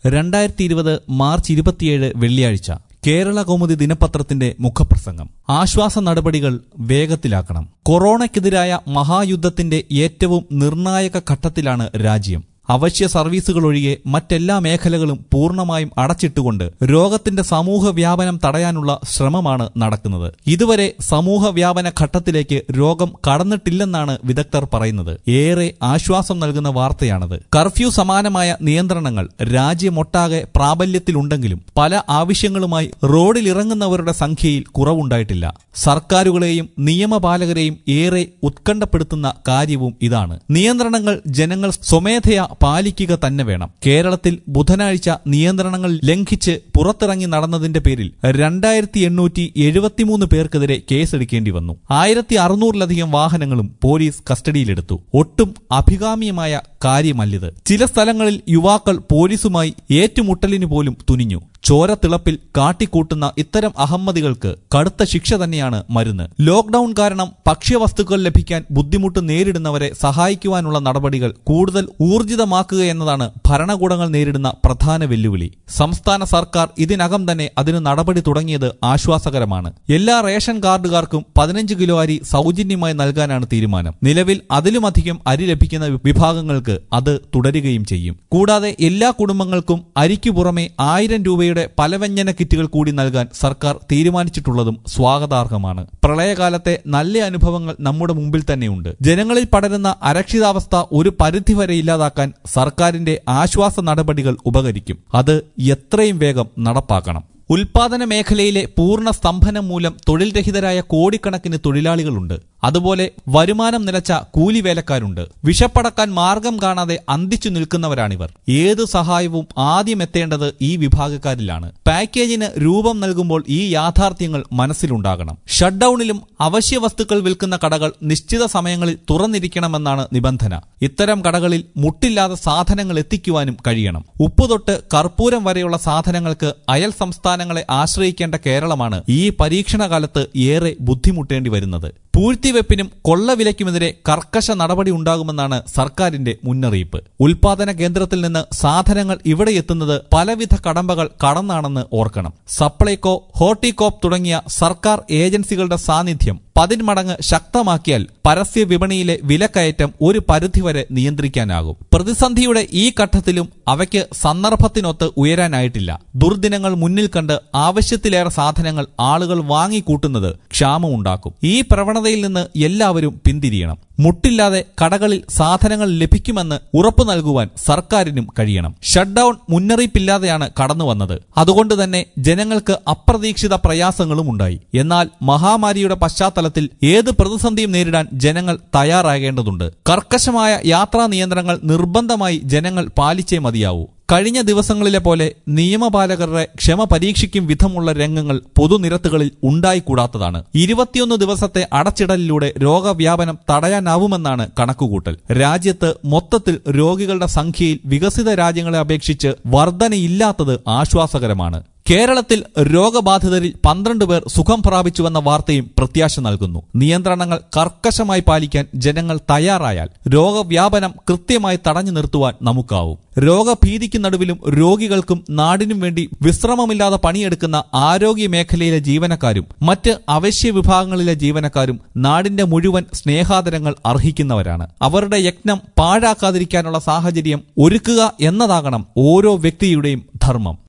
രണ്ടായിരത്തി ഇരുപത് മാർച്ച് ഇരുപത്തിയേഴ് വെള്ളിയാഴ്ച കേരള കൗമുദി ദിനപത്രത്തിന്റെ മുഖപ്രസംഗം ആശ്വാസ നടപടികൾ വേഗത്തിലാക്കണം കൊറോണയ്ക്കെതിരായ മഹായുദ്ധത്തിന്റെ ഏറ്റവും നിർണായക ഘട്ടത്തിലാണ് രാജ്യം അവശ്യ സർവീസുകൾ ഒഴികെ മറ്റെല്ലാ മേഖലകളും പൂർണ്ണമായും അടച്ചിട്ടുകൊണ്ട് രോഗത്തിന്റെ സമൂഹ വ്യാപനം തടയാനുള്ള ശ്രമമാണ് നടക്കുന്നത് ഇതുവരെ സമൂഹ വ്യാപന ഘട്ടത്തിലേക്ക് രോഗം കടന്നിട്ടില്ലെന്നാണ് വിദഗ്ധർ പറയുന്നത് ഏറെ ആശ്വാസം നൽകുന്ന വാർത്തയാണത് കർഫ്യൂ സമാനമായ നിയന്ത്രണങ്ങൾ രാജ്യമൊട്ടാകെ പ്രാബല്യത്തിലുണ്ടെങ്കിലും പല ആവശ്യങ്ങളുമായി റോഡിലിറങ്ങുന്നവരുടെ സംഖ്യയിൽ കുറവുണ്ടായിട്ടില്ല സർക്കാരുകളെയും നിയമപാലകരെയും ഏറെ ഉത്കണ്ഠപ്പെടുത്തുന്ന കാര്യവും ഇതാണ് നിയന്ത്രണങ്ങൾ ജനങ്ങൾ സ്വമേധയാ പാലിക്കുക തന്നെ വേണം കേരളത്തിൽ ബുധനാഴ്ച നിയന്ത്രണങ്ങൾ ലംഘിച്ച് പുറത്തിറങ്ങി നടന്നതിന്റെ പേരിൽ രണ്ടായിരത്തി എണ്ണൂറ്റി എഴുപത്തിമൂന്ന് പേർക്കെതിരെ കേസെടുക്കേണ്ടി വന്നു ആയിരത്തി അറുന്നൂറിലധികം വാഹനങ്ങളും പോലീസ് കസ്റ്റഡിയിലെടുത്തു ഒട്ടും അഭികാമ്യമായ കാര്യമല്ലിത് ചില സ്ഥലങ്ങളിൽ യുവാക്കൾ പോലീസുമായി ഏറ്റുമുട്ടലിന് പോലും തുനിഞ്ഞു ചോരത്തിളപ്പിൽ കാട്ടിക്കൂട്ടുന്ന ഇത്തരം അഹമ്മദികൾക്ക് കടുത്ത ശിക്ഷ തന്നെയാണ് മരുന്ന് ലോക്ഡൌൺ കാരണം ഭക്ഷ്യവസ്തുക്കൾ ലഭിക്കാൻ ബുദ്ധിമുട്ട് നേരിടുന്നവരെ സഹായിക്കുവാനുള്ള നടപടികൾ കൂടുതൽ ഊർജിതമാക്കുക എന്നതാണ് ഭരണകൂടങ്ങൾ നേരിടുന്ന പ്രധാന വെല്ലുവിളി സംസ്ഥാന സർക്കാർ ഇതിനകം തന്നെ അതിന് നടപടി തുടങ്ങിയത് ആശ്വാസകരമാണ് എല്ലാ റേഷൻ കാർഡുകാർക്കും പതിനഞ്ച് കിലോ അരി സൗജന്യമായി നൽകാനാണ് തീരുമാനം നിലവിൽ അതിലുമധികം അരി ലഭിക്കുന്ന വിഭാഗങ്ങൾക്ക് അത് തുടരുകയും ചെയ്യും കൂടാതെ എല്ലാ കുടുംബങ്ങൾക്കും അരിക്കു പുറമെ ആയിരം രൂപയുടെ പലവ്യഞ്ജന കിറ്റുകൾ കൂടി നൽകാൻ സർക്കാർ തീരുമാനിച്ചിട്ടുള്ളതും സ്വാഗതാർഹമാണ് പ്രളയകാലത്തെ നല്ല അനുഭവങ്ങൾ നമ്മുടെ മുമ്പിൽ തന്നെയുണ്ട് ജനങ്ങളിൽ പടരുന്ന അരക്ഷിതാവസ്ഥ ഒരു പരിധിവരെ ഇല്ലാതാക്കാൻ സർക്കാരിന്റെ ആശ്വാസ നടപടികൾ ഉപകരിക്കും അത് എത്രയും വേഗം നടപ്പാക്കണം ഉൽപാദന മേഖലയിലെ പൂർണ്ണ സ്തംഭനം മൂലം തൊഴിൽ രഹിതരായ കോടിക്കണക്കിന് തൊഴിലാളികളുണ്ട് അതുപോലെ വരുമാനം നിലച്ച കൂലിവേലക്കാരുണ്ട് വിഷപ്പടക്കാൻ മാർഗം കാണാതെ അന്തിച്ചു നിൽക്കുന്നവരാണിവർ ഏത് സഹായവും ആദ്യം എത്തേണ്ടത് ഈ വിഭാഗക്കാരിലാണ് പാക്കേജിന് രൂപം നൽകുമ്പോൾ ഈ യാഥാർത്ഥ്യങ്ങൾ മനസ്സിലുണ്ടാകണം ഷട്ട്ഡൌണിലും അവശ്യ വസ്തുക്കൾ വിൽക്കുന്ന കടകൾ നിശ്ചിത സമയങ്ങളിൽ തുറന്നിരിക്കണമെന്നാണ് നിബന്ധന ഇത്തരം കടകളിൽ മുട്ടില്ലാതെ സാധനങ്ങൾ എത്തിക്കുവാനും കഴിയണം ഉപ്പ് തൊട്ട് കർപ്പൂരം വരെയുള്ള സാധനങ്ങൾക്ക് അയൽ സംസ്ഥാനങ്ങളെ ആശ്രയിക്കേണ്ട കേരളമാണ് ഈ പരീക്ഷണകാലത്ത് ഏറെ ബുദ്ധിമുട്ടേണ്ടി വരുന്നത് പൂഴ്ത്തിവെപ്പിനും കൊള്ളവിലയ്ക്കുമെതിരെ കർക്കശ നടപടി ഉണ്ടാകുമെന്നാണ് സർക്കാരിന്റെ മുന്നറിയിപ്പ് ഉൽപാദന കേന്ദ്രത്തിൽ നിന്ന് സാധനങ്ങൾ ഇവിടെ എത്തുന്നത് പലവിധ കടമ്പകൾ കടന്നാണെന്ന് ഓർക്കണം സപ്ലൈകോ ഹോർട്ടികോപ്പ് തുടങ്ങിയ സർക്കാർ ഏജൻസികളുടെ സാന്നിധ്യം പതിന്മടങ്ങ് ശക്തമാക്കിയാൽ പരസ്യ വിപണിയിലെ വിലക്കയറ്റം ഒരു പരിധിവരെ നിയന്ത്രിക്കാനാകും പ്രതിസന്ധിയുടെ ഈ ഘട്ടത്തിലും അവയ്ക്ക് സന്ദർഭത്തിനൊത്ത് ഉയരാനായിട്ടില്ല ദുർദിനങ്ങൾ മുന്നിൽ കണ്ട് ആവശ്യത്തിലേറെ സാധനങ്ങൾ ആളുകൾ വാങ്ങിക്കൂട്ടുന്നത് ക്ഷാമമുണ്ടാക്കും ഈ പ്രവണതയിൽ നിന്ന് എല്ലാവരും പിന്തിരിയണം മുട്ടില്ലാതെ കടകളിൽ സാധനങ്ങൾ ലഭിക്കുമെന്ന് ഉറപ്പു നൽകുവാൻ സർക്കാരിനും കഴിയണം ഷട്ട്ഡൌൺ മുന്നറിയിപ്പില്ലാതെയാണ് കടന്നു വന്നത് അതുകൊണ്ട് തന്നെ ജനങ്ങൾക്ക് അപ്രതീക്ഷിത പ്രയാസങ്ങളും ഉണ്ടായി എന്നാൽ മഹാമാരിയുടെ പശ്ചാത്തലത്തിൽ ഏത് പ്രതിസന്ധിയും നേരിടാൻ ജനങ്ങൾ തയ്യാറാകേണ്ടതുണ്ട് കർക്കശമായ യാത്രാ നിയന്ത്രണങ്ങൾ നിർബന്ധമായി ജനങ്ങൾ പാലിച്ചേ മതിയാവൂ കഴിഞ്ഞ ദിവസങ്ങളിലെ പോലെ നിയമപാലകരുടെ ക്ഷമ പരീക്ഷിക്കും വിധമുള്ള രംഗങ്ങൾ പൊതുനിരത്തുകളിൽ ഉണ്ടായിക്കൂടാത്തതാണ് ഇരുപത്തിയൊന്ന് ദിവസത്തെ അടച്ചിടലിലൂടെ രോഗവ്യാപനം തടയാനാവുമെന്നാണ് കണക്കുകൂട്ടൽ രാജ്യത്ത് മൊത്തത്തിൽ രോഗികളുടെ സംഖ്യയിൽ വികസിത രാജ്യങ്ങളെ അപേക്ഷിച്ച് വർധനയില്ലാത്തത് ആശ്വാസകരമാണ് കേരളത്തിൽ രോഗബാധിതരിൽ പന്ത്രണ്ട് പേർ സുഖം പ്രാപിച്ചുവെന്ന വാർത്തയും പ്രത്യാശ നൽകുന്നു നിയന്ത്രണങ്ങൾ കർക്കശമായി പാലിക്കാൻ ജനങ്ങൾ തയ്യാറായാൽ രോഗവ്യാപനം കൃത്യമായി തടഞ്ഞു നിർത്തുവാൻ നമുക്കാവും രോഗഭീതിക്ക് നടുവിലും രോഗികൾക്കും നാടിനും വേണ്ടി വിശ്രമമില്ലാതെ പണിയെടുക്കുന്ന ആരോഗ്യ മേഖലയിലെ ജീവനക്കാരും മറ്റ് അവശ്യ വിഭാഗങ്ങളിലെ ജീവനക്കാരും നാടിന്റെ മുഴുവൻ സ്നേഹാദരങ്ങൾ അർഹിക്കുന്നവരാണ് അവരുടെ യജ്ഞം പാഴാക്കാതിരിക്കാനുള്ള സാഹചര്യം ഒരുക്കുക എന്നതാകണം ഓരോ വ്യക്തിയുടെയും ധർമ്മം